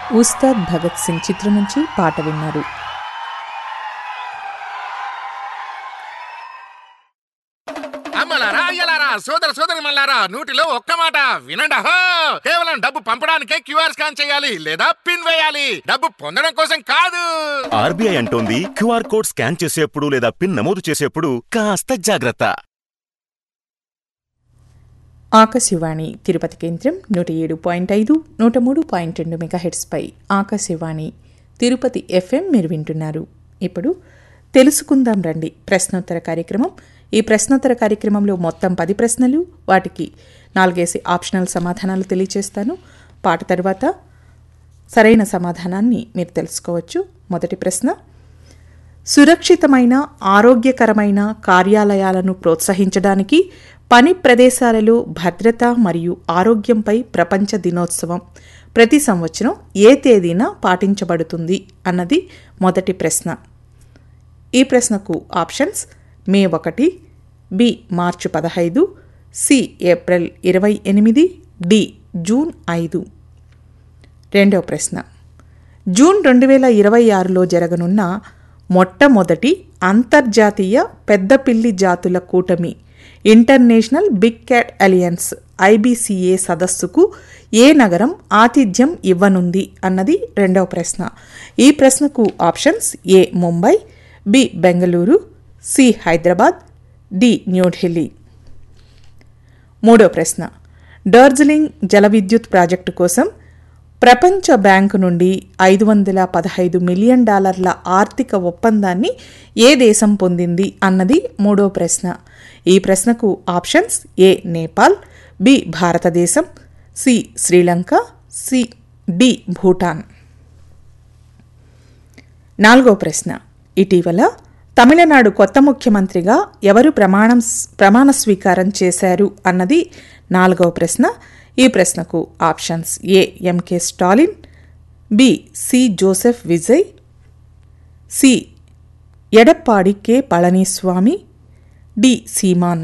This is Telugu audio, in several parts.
ఉస్తాద్ భగత్ సింగ్ చిత్రం నుంచి పాట విన్నారు అమ్మలారా అయ్యలారా సోదర సోదరి మల్లారా నూటిలో ఒక్క మాట వినండి అహో కేవలం డబ్బు పంపడానికే క్యూఆర్ స్కాన్ చేయాలి లేదా పిన్ వేయాలి డబ్బు పొందడం కోసం కాదు ఆర్బీఐ అంటోంది క్యూఆర్ కోడ్ స్కాన్ చేసేప్పుడు లేదా పిన్ నమోదు చేసేప్పుడు కాస్త జాగ్రత్త ఆకాశవాణి తిరుపతి కేంద్రం నూట ఏడు పాయింట్ ఐదు నూట మూడు పాయింట్ రెండు మెగాహెట్స్పై ఆకాశవాణి తిరుపతి ఎఫ్ఎం మీరు వింటున్నారు ఇప్పుడు తెలుసుకుందాం రండి ప్రశ్నోత్తర కార్యక్రమం ఈ ప్రశ్నోత్తర కార్యక్రమంలో మొత్తం పది ప్రశ్నలు వాటికి నాలుగేసి ఆప్షనల్ సమాధానాలు తెలియచేస్తాను పాట తర్వాత సరైన సమాధానాన్ని మీరు తెలుసుకోవచ్చు మొదటి ప్రశ్న సురక్షితమైన ఆరోగ్యకరమైన కార్యాలయాలను ప్రోత్సహించడానికి పని ప్రదేశాలలో భద్రత మరియు ఆరోగ్యంపై ప్రపంచ దినోత్సవం ప్రతి సంవత్సరం ఏ తేదీన పాటించబడుతుంది అన్నది మొదటి ప్రశ్న ఈ ప్రశ్నకు ఆప్షన్స్ మే ఒకటి బి మార్చి పదహైదు సి ఏప్రిల్ ఇరవై ఎనిమిది డి జూన్ ఐదు రెండవ ప్రశ్న జూన్ రెండు వేల ఇరవై ఆరులో జరగనున్న మొట్టమొదటి అంతర్జాతీయ పెద్ద పిల్లి జాతుల కూటమి international big cat alliance IBCA సదస్సుకు ఏ నగరం ఆతిథ్యం ఇవ్వనుంది అన్నది రెండవ ప్రశ్న ఈ ప్రశ్నకు options A Mumbai B Bengaluru C Hyderabad D New Delhi మూడో ప్రశ్న డార్జిలింగ్ జల విద్యుత్ ప్రాజెక్టు కోసం ప్రపంచ బ్యాంకు నుండి ఐదు వందల పదహైదు మిలియన్ డాలర్ల ఆర్థిక ఒప్పందాన్ని ఏ దేశం పొందింది అన్నది మూడో ప్రశ్న ఈ ప్రశ్నకు ఆప్షన్స్ ఏ నేపాల్ బి భారతదేశం C Sri Lanka C D Bhutan నాలుగో ప్రశ్న ఇటీవల తమిళనాడు కొత్త ముఖ్యమంత్రిగా ఎవరు ప్రమాణం ప్రమాణ స్వీకారం చేశారు అన్నది నాలుగవ ప్రశ్న ఈ ప్రశ్నకు options A MK Stalin B C Joseph Vijay C Edappadi K Palaniswami D Seeman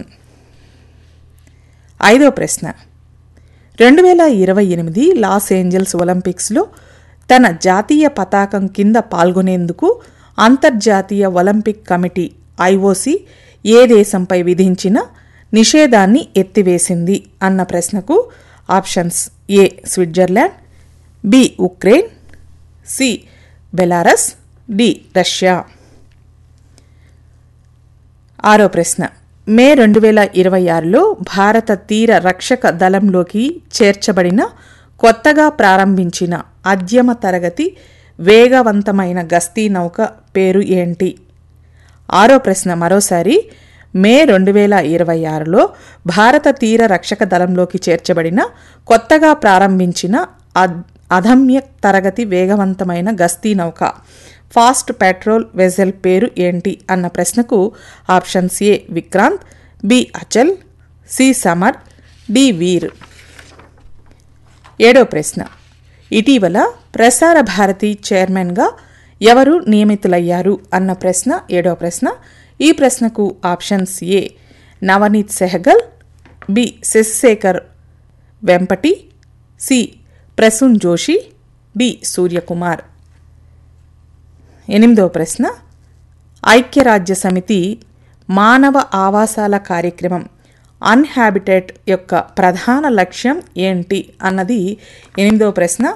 ఐదో ప్రశ్న రెండు వేల ఇరవై ఎనిమిది లాస్ ఏంజల్స్ ఒలింపిక్స్లో తన జాతీయ పతాకం కింద పాల్గొనేందుకు అంతర్జాతీయ ఒలింపిక్ కమిటీ ఐఓసి ఏ దేశంపై విధించిన నిషేధాన్ని ఎత్తివేసింది అన్న ప్రశ్నకు options A Switzerland B Ukraine C Belarus D Russia ఆరో ప్రశ్న మే రెండు వేల ఇరవై ఆరులో భారత తీర రక్షక దళంలోకి చేర్చబడిన కొత్తగా ప్రారంభించిన అద్యమ తరగతి వేగవంతమైన గస్తీ నౌక పేరు ఏంటి ఆరో ప్రశ్న మరోసారి మే రెండు వేల ఇరవై ఆరులో భారత తీర రక్షక దళంలోకి చేర్చబడిన కొత్తగా ప్రారంభించిన అద్ అధమ్య తరగతి వేగవంతమైన గస్తీ నౌక ఫాస్ట్ పెట్రోల్ వెజల్ పేరు ఏంటి అన్న ప్రశ్నకు options A Vikrant B Achal C Samar D Veer ఏడో ప్రశ్న ఇటీవల ప్రసార భారతి చైర్మన్గా ఎవరు నియమితులయ్యారు అన్న ప్రశ్న ఏడో ప్రశ్న ఈ ప్రశ్నకు options A Navneet Sehgal B Shashi Shekhar Vempati C Prasoon Joshi D Suryakumar ఎనిమిదవ ప్రశ్న ఐక్యరాజ్య సమితి మానవ ఆవాసాల కార్యక్రమం అన్హాబిటెట్ యొక్క ప్రధాన లక్ష్యం ఏంటి అన్నది ఎనిమిదవ ప్రశ్న